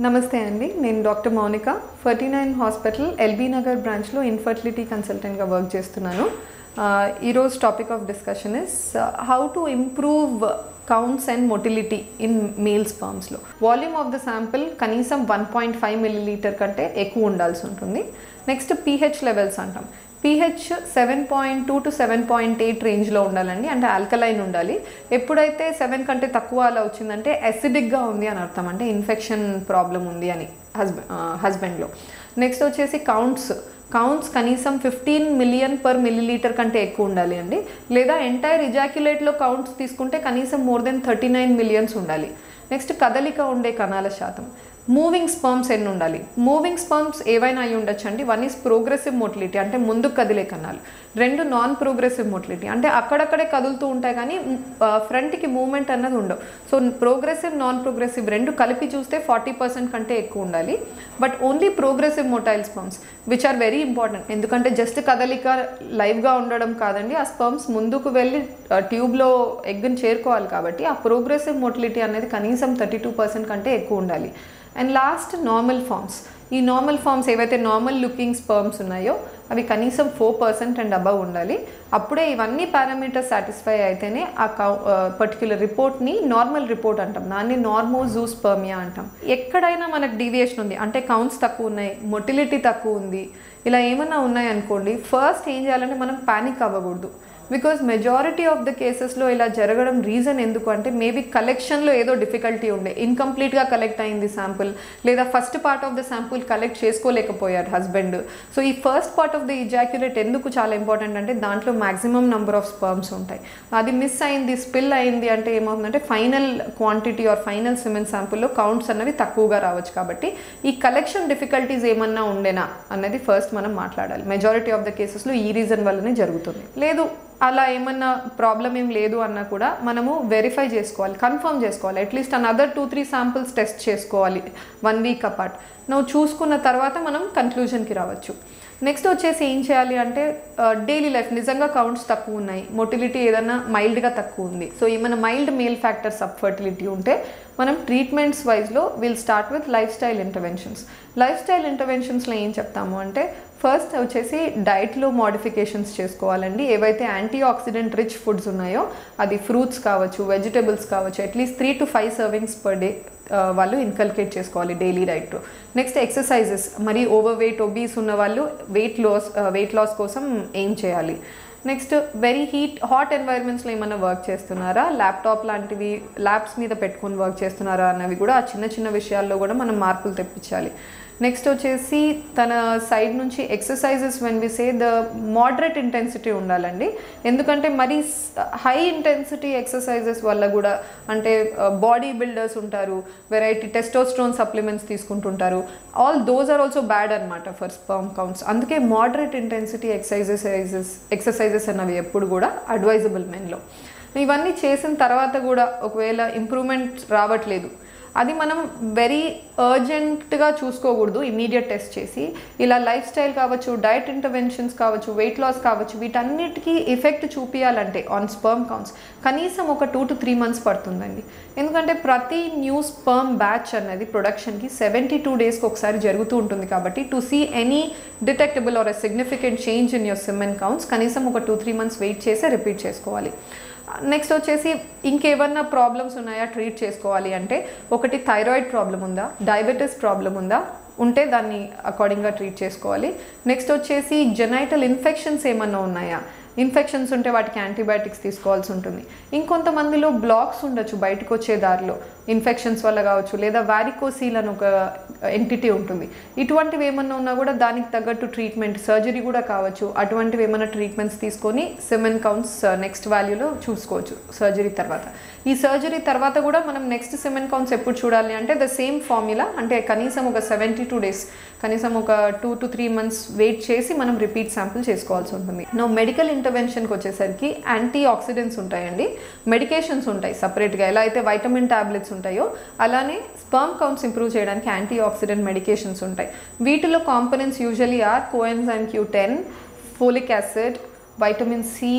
నమస్తే అండి నేను doctor Mounika Ferty nine hospital LB Nagar బ్రాంచ్లో ఇన్ఫర్టిలిటీ కన్సల్టెంట్గా వర్క్ చేస్తున్నాను ఆ, ఈరోజు topic of discussion is how to improve counts and motility in male స్పర్మ్స్లో వాల్యూమ్ ఆఫ్ ద శాంపిల్ కనీసం వన్ పాయింట్ ఫైవ్ మిల్లీలీటర్ కంటే ఎక్కువ ఉండాల్సి ఉంటుంది నెక్స్ట్ పీహెచ్ లెవెల్స్ అంటాం pH seven point two to seven point eight రేంజ్లో ఉండాలండి అంటే ఆల్కలైన్ ఉండాలి ఎప్పుడైతే సెవెన్ కంటే తక్కువ అలా వచ్చిందంటే అసిడిక్గా ఉంది అని అర్థం అంటే ఇన్ఫెక్షన్ ప్రాబ్లం ఉంది అని హస్బెండ్ హస్బెండ్లో నెక్స్ట్ వచ్చేసి కౌంట్స్ కౌంట్స్ కనీసం ఫిఫ్టీన్ మిలియన్ పర్ మిల్లీలీటర్ కంటే ఎక్కువ ఉండాలి అండి లేదా ఎంటైర్ ఇజాక్యులేట్లో కౌంట్స్ తీసుకుంటే కనీసం more than thirty nine millions ఉండాలి నెక్స్ట్ కదలిక ఉండే కణాల శాతం మూవింగ్ స్పర్మ్స్ ఎన్ని ఉండాలి మూవింగ్ స్పర్మ్స్ ఏవైనా అయి ఉండొచ్చు అండి వన్ ఈస్ ప్రోగ్రెసివ్ మోటిలిటీ అంటే ముందుకు కదిలే కణాలు రెండు నాన్ ప్రోగ్రెసివ్ మోటిలిటీ అంటే అక్కడక్కడే కదులుతూ ఉంటాయి కానీ ఫ్రంట్కి మూమెంట్ అన్నది ఉండవు సో ప్రోగ్రెసివ్ నాన్ ప్రోగ్రెసివ్ రెండు కలిపి చూస్తే ఫార్టీ పర్సెంట్ కంటే ఎక్కువ ఉండాలి but only progressive motile sperms which are very important ఎందుకంటే జస్ట్ కదలిక లైవ్గా ఉండడం కాదండి ఆ స్పర్మ్స్ ముందుకు వెళ్ళి ట్యూబ్లో ఎగ్ని చేరుకోవాలి కాబట్టి ఆ ప్రోగ్రెసివ్ మోటిలిటీ అనేది కనీసం థర్టీ టూ పర్సెంట్ కంటే ఎక్కువ ఉండాలి అండ్ లాస్ట్ నార్మల్ ఫార్మ్స్ ఈ నార్మల్ ఫార్మ్స్ ఏవైతే నార్మల్ లుకింగ్ స్పర్మ్స్ ఉన్నాయో అవి కనీసం ఫోర్ పర్సెంట్ అండ్ అబవ్ ఉండాలి అప్పుడే ఇవన్నీ పారామీటర్స్ సాటిస్ఫై అయితేనే ఆ కౌ పర్టిక్యులర్ రిపోర్ట్ని నార్మల్ రిపోర్ట్ అంటాం దాన్ని నార్మోజూస్పర్మియా అంటాం ఎక్కడైనా మనకు డీవియేషన్ ఉంది అంటే కౌంట్స్ తక్కువ ఉన్నాయి మొటిలిటీ తక్కువ ఉంది ఇలా ఏమన్నా ఉన్నాయనుకోండి ఫస్ట్ ఏం చేయాలంటే మనం ప్యానిక్ అవ్వకూడదు బికాజ్ మెజారిటీ ఆఫ్ ద కేసెస్లో ఇలా జరగడం రీజన్ ఎందుకు అంటే మేబీ కలెక్షన్లో ఏదో డిఫికల్టీ ఉండే ఇన్కంప్లీట్గా కలెక్ట్ అయింది శాంపుల్ లేదా first part of the sample collect చేసుకోలేకపోయారు హస్బెండ్ సో ఈ first part of the ejaculate ఎందుకు చాలా ఇంపార్టెంట్ అంటే దాంట్లో మాక్సిమం నెంబర్ ఆఫ్ స్పర్మ్స్ ఉంటాయి అది మిస్ అయింది స్పిల్ అయింది అంటే ఏమవుతుందంటే final quantity or final semen శాంపుల్లో కౌంట్స్ అన్నవి తక్కువగా రావచ్చు కాబట్టి ఈ కలెక్షన్ డిఫికల్టీస్ ఏమన్నా ఉండేనా అన్నది ఫస్ట్ మనం మాట్లాడాలి మెజారిటీ ఆఫ్ ద కేసెస్లో ఈ రీజన్ వల్లనే జరుగుతుంది లేదు అలా ఏమన్నా ప్రాబ్లం ఏం లేదు అన్నా కూడా మనము వెరిఫై చేసుకోవాలి కన్ఫర్మ్ చేసుకోవాలి at least another two three samples test చేసుకోవాలి వన్ వీక్ అపార్ట్ నువ్వు చూసుకున్న తర్వాత మనం కన్క్లూజన్కి రావచ్చు నెక్స్ట్ వచ్చేసి ఏం చేయాలి అంటే డైలీ లైఫ్ నిజంగా కౌంట్స్ తక్కువ ఉన్నాయి మొటిలిటీ ఏదైనా మైల్డ్గా తక్కువ ఉంది సో ఏమైనా mild male factor sub fertility ఉంటే మనం ట్రీట్మెంట్స్ వైజ్లో will start with life style interventions life style ఇంటర్వెన్షన్స్లో ఏం చెప్తాము అంటే ఫస్ట్ వచ్చేసి డైట్లో మోడిఫికేషన్స్ చేసుకోవాలండి ఏవైతే యాంటీ ఆక్సిడెంట్ రిచ్ ఫుడ్స్ ఉన్నాయో అది ఫ్రూట్స్ కావచ్చు వెజిటబుల్స్ కావచ్చు at least three to five servings per day వాళ్ళు ఇన్కల్కేట్ చేసుకోవాలి డైలీ డైట్ నెక్స్ట్ ఎక్సర్సైజెస్ మరి ఓవర్ వెయిట్ ఒబీస్ ఉన్న వాళ్ళు వెయిట్ లాస్ వెయిట్ లాస్ కోసం ఏం చేయాలి నెక్స్ట్ వెరీ హీట్ హాట్ ఎన్వైర్మెంట్స్లో ఏమైనా వర్క్ చేస్తున్నారా ల్యాప్టాప్ లాంటివి ల్యాబ్స్ మీద పెట్టుకొని వర్క్ చేస్తున్నారా అన్నవి కూడా ఆ చిన్న చిన్న విషయాల్లో కూడా మనం మార్పులు తెప్పించాలి నెక్స్ట్ వచ్చేసి తన సైడ్ నుంచి exercises when we say the moderate intensity ఉండాలండి ఎందుకంటే మరీ హై ఇంటెన్సిటీ ఎక్సర్సైజెస్ వల్ల కూడా అంటే బాడీ బిల్డర్స్ ఉంటారు వెరైటీ టెస్టోస్ట్రోన్ సప్లిమెంట్స్ తీసుకుంటుంటారు all those are also bad అనమాట ఫర్ స్పర్మ్ కౌంట్స్ అందుకే మోడరేట్ ఇంటెన్సిటీ ఎక్సర్సైజెస్ ఎక్సర్సైజెస్ అన్నవి ఎప్పుడు కూడా అడ్వైజబుల్ మెన్లో ఇవన్నీ చేసిన తర్వాత కూడా ఒకవేళ ఇంప్రూవ్మెంట్ రావట్లేదు అది మనం వెరీ అర్జెంట్గా చూసుకోకూడదు ఇమీడియట్ టెస్ట్ చేసి ఇలా లైఫ్ స్టైల్ కావచ్చు డైట్ ఇంటర్వెన్షన్స్ కావచ్చు వెయిట్ లాస్ కావచ్చు వీటన్నిటికీ ఎఫెక్ట్ చూపించాలంటే ఆన్ స్పర్మ్ కౌంట్స్ కనీసం ఒక టూ టు త్రీ మంత్స్ పడుతుందండి ఎందుకంటే ప్రతి న్యూ స్పర్మ్ బ్యాచ్ అన్నది ప్రొడక్షన్కి సెవెంటీ టూ డేస్కి ఒకసారి జరుగుతూ ఉంటుంది కాబట్టి to see any detectable or a significant change in your semen counts కనీసం ఒక టూ త్రీ మంత్స్ వెయిట్ చేసే రిపీట్ చేసుకోవాలి నెక్స్ట్ వచ్చేసి ఇంకేమన్నా ప్రాబ్లమ్స్ ఉన్నాయా ట్రీట్ చేసుకోవాలి అంటే ఒకటి థైరాయిడ్ ప్రాబ్లం ఉందా డయాబెటీస్ ప్రాబ్లం ఉందా ఉంటే దాన్ని అకార్డింగ్గా ట్రీట్ చేసుకోవాలి నెక్స్ట్ వచ్చేసి జెనైటల్ ఇన్ఫెక్షన్స్ ఏమన్నా ఉన్నాయా ఇన్ఫెక్షన్స్ ఉంటే వాటికి యాంటీబయాటిక్స్ తీసుకోవాల్సి ఉంటుంది ఇంకొంతమందిలో బ్లాక్స్ ఉండొచ్చు బయటకు వచ్చే దారిలో ఇన్ఫెక్షన్స్ వల్ల కావచ్చు లేదా వ్యారికోసీల్ అని ఒక ఎంటిటీ ఉంటుంది ఇటువంటివి ఏమన్నా ఉన్నా కూడా దానికి తగ్గట్టు ట్రీట్మెంట్ సర్జరీ కూడా కావచ్చు అటువంటివి ఏమైనా ట్రీట్మెంట్స్ తీసుకొని సెమెన్ కౌంట్స్ నెక్స్ట్ వాల్యూలో చూసుకోవచ్చు సర్జరీ తర్వాత ఈ సర్జరీ తర్వాత కూడా మనం నెక్స్ట్ సెమెన్ కౌంట్స్ ఎప్పుడు చూడాలి అంటే ద సేమ్ ఫార్ములా అంటే కనీసం ఒక సెవెంటీ టూ డేస్ కనీసం ఒక two to three months wait చేసి మనం రిపీట్ శాంపుల్ చేసుకోవాల్సి ఉంటుంది నో మెడికల్ ఇంటర్వెన్షన్కి వచ్చేసరికి యాంటీ ఆక్సిడెంట్స్ ఉంటాయండి మెడికేషన్స్ ఉంటాయి సపరేట్గా ఎలా అయితే వైటమిన్ టాబ్లెట్స్ ఉంటాయో అలానే స్పర్మ్ కౌంట్స్ ఇంప్రూవ్ చేయడానికి యాంటీ ఆక్సిడెంట్ మెడికేషన్స్ ఉంటాయి వీటిలో components usually are coenzyme Q ten folic acid vitamin C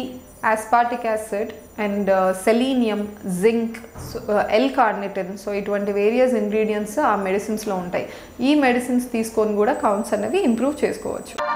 aspartic acid and selenium zinc L carnitine so ఇటువంటి వేరియస్ ఇంగ్రీడియంట్స్ ఆ మెడిసిన్స్లో ఉంటాయి ఈ మెడిసిన్స్ తీసుకొని కూడా కౌంట్స్ అనేవి ఇంప్రూవ్ చేసుకోవచ్చు